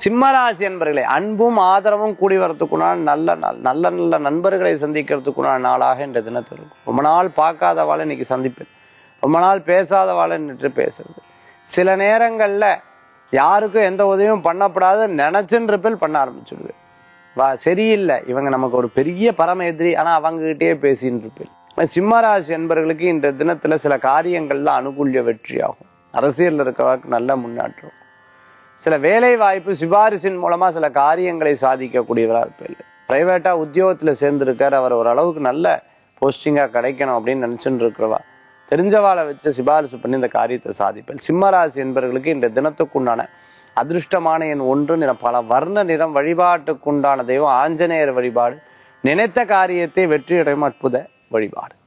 சிம்மராசி என்பர்களே அன்பும் ஆதரவும் கூடி வரத்துக்குண்டான நல்ல நாள் நல்ல நல்ல நண்பர்களை சந்திக்கிறதுக்குண்டான நாளாக இந்த தினத்தில் இருக்கும் ரொம்ப நாள் பார்க்காதவாளை இன்னைக்கு சந்திப்பேன் ரொம்ப நாள் பேசாதவாளை நின்று பேசுறது சில நேரங்கள்ல யாருக்கும் எந்த உதவியும் பண்ணப்படாது நினைச்சுன்னு இருப்பில் பண்ண ஆரம்பிச்சுடுவேன் வா சரியில்லை இவங்க நமக்கு ஒரு பெரிய பரம எதிரி ஆனா அவங்க கிட்டயே பேசின்னு இருப்பேன் சிம்மராசி என்பவர்களுக்கு இந்த தினத்துல சில காரியங்கள்ல அனுகூல்ய வெற்றியாகும் அரசியல்ல இருக்கிறவருக்கு நல்ல முன்னேற்றம் சில வேலை வாய்ப்பு சிபாரிசின் மூலமா சில காரியங்களை சாதிக்கக்கூடியவரா இருப்பேன் பிரைவேட்டா உத்தியோகத்துல சேர்ந்திருக்கார் அவர் ஓரளவுக்கு நல்ல போஸ்டிங்கா கிடைக்கணும் அப்படின்னு நினைச்சுட்டு இருக்கிறவா தெரிஞ்சவாளை வச்சு சிபாரிசு பண்ணி இந்த காரியத்தை சாதிப்பேன் சிம்மராசி என்பவர்களுக்கு இந்த தினத்துக்குண்டான அதிர்ஷ்டமான எண் ஒன்று நிறம் பல வர்ண நிறம் வழிபாட்டுக்குண்டான தெய்வம் ஆஞ்சநேயர் வழிபாடு நினைத்த காரியத்தை வெற்றியடையும் அற்புத வழிபாடு